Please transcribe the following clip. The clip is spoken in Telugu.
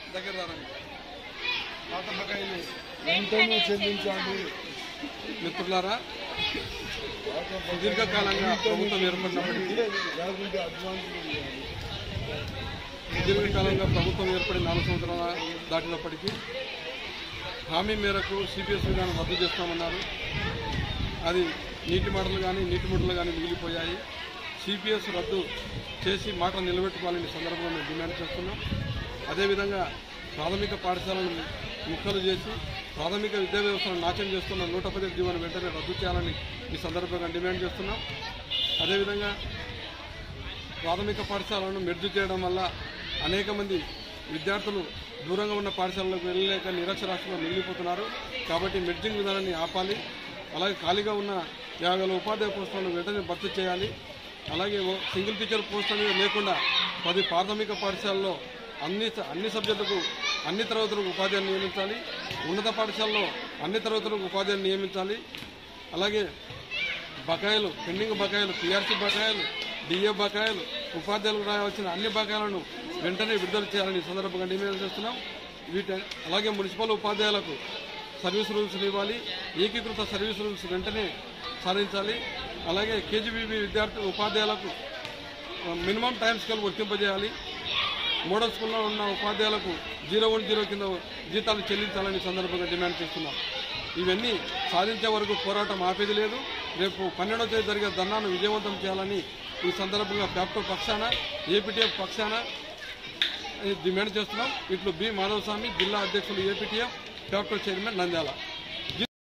దగ్గర రారండి పాత బకాయిలు వెంటనే చెల్లించాలి మిత్రులారా సుదీర్ఘకాలంగా ప్రభుత్వం ఏర్పడినప్పటికీ లేకుంటే అడ్వాన్స్ కూడా ఇవ్వాలి. సుదీర్ఘకాలంగా ప్రభుత్వం ఏర్పడి నాలుగు సంవత్సరాల దాటినప్పటికీ హామీ మేరకు సిపిఎస్ విధానం రద్దు చేస్తామన్నారు అది నీటి మాటలు కానీ నీటి ముట్టలు కానీ మిగిలిపోయాయి సిపిఎస్ రద్దు చేసి మాట నిలబెట్టుకోవాలని ఈ సందర్భంగా మేము డిమాండ్ చేస్తున్నాం అదేవిధంగా ప్రాథమిక పాఠశాలను ముక్కలు చేసి ప్రాథమిక విద్యా వ్యవస్థను నాశనం చేస్తున్న నూట పది జీవోను వెంటనే రద్దు చేయాలని ఈ సందర్భంగా డిమాండ్ చేస్తున్నాం అదేవిధంగా ప్రాథమిక పాఠశాలను మెర్జు చేయడం వల్ల అనేక మంది విద్యార్థులు దూరంగా ఉన్న పాఠశాలలకు వెళ్ళలేక నిరక్షరాస్యంగా మిగిలిపోతున్నారు కాబట్టి మెర్జింగ్ విధానాన్ని ఆపాలి అలాగే ఖాళీగా ఉన్న యాభై వేల ఉపాధ్యాయ పోస్టులను వెంటనే భర్తీ చేయాలి అలాగే ఓ సింగిల్ టీచర్ పోస్ట్ అనేది లేకుండా పది ప్రాథమిక పాఠశాలలో అన్ని అన్ని సబ్జెక్టులకు అన్ని తరగతులకు ఉపాధ్యాయులు నియమించాలి ఉన్నత పాఠశాలలో అన్ని తరగతులకు ఉపాధ్యాయులు నియమించాలి అలాగే బకాయిలు పెండింగ్ బకాయిలు పిఆర్సీ బకాయిలు డిఏ బకాయిలు ఉపాధ్యాయులకు రావాల్సిన అన్ని బకాయిలను వెంటనే విడుదల చేయాలని ఈ సందర్భంగా డిమాండ్ చేస్తున్నాం వీటి అలాగే మున్సిపల్ ఉపాధ్యాయులకు సర్వీస్ రూల్స్ ఇవ్వాలి ఏకీకృత సర్వీస్ రూల్స్ వెంటనే సాధించాలి అలాగే కేజీబీబీ విద్యార్థి ఉపాధ్యాయులకు మినిమం టైం స్కేల్ వర్తింపజేయాలి మోడల్ స్కూల్లో ఉన్న ఉపాధ్యాయులకు జీరో వన్ జీరో కింద జీతాలు చెల్లించాలని ఈ సందర్భంగా డిమాండ్ చేస్తున్నాం ఇవన్నీ సాధించే వరకు పోరాటం ఆపేది లేదు రేపు పన్నెండవ తేదీ జరిగే ధర్నాను విజయవంతం చేయాలని ఈ సందర్భంగా ప్యాప్టో పక్షాన ఏపీటీఎఫ్ పక్షాన డిమాండ్ చేస్తున్నాం ఇట్లు బి మాధవస్వామి జిల్లా అధ్యక్షులు ఏపీటీఎఫ్ ప్యాప్టో చైర్మన్ నంద్యాల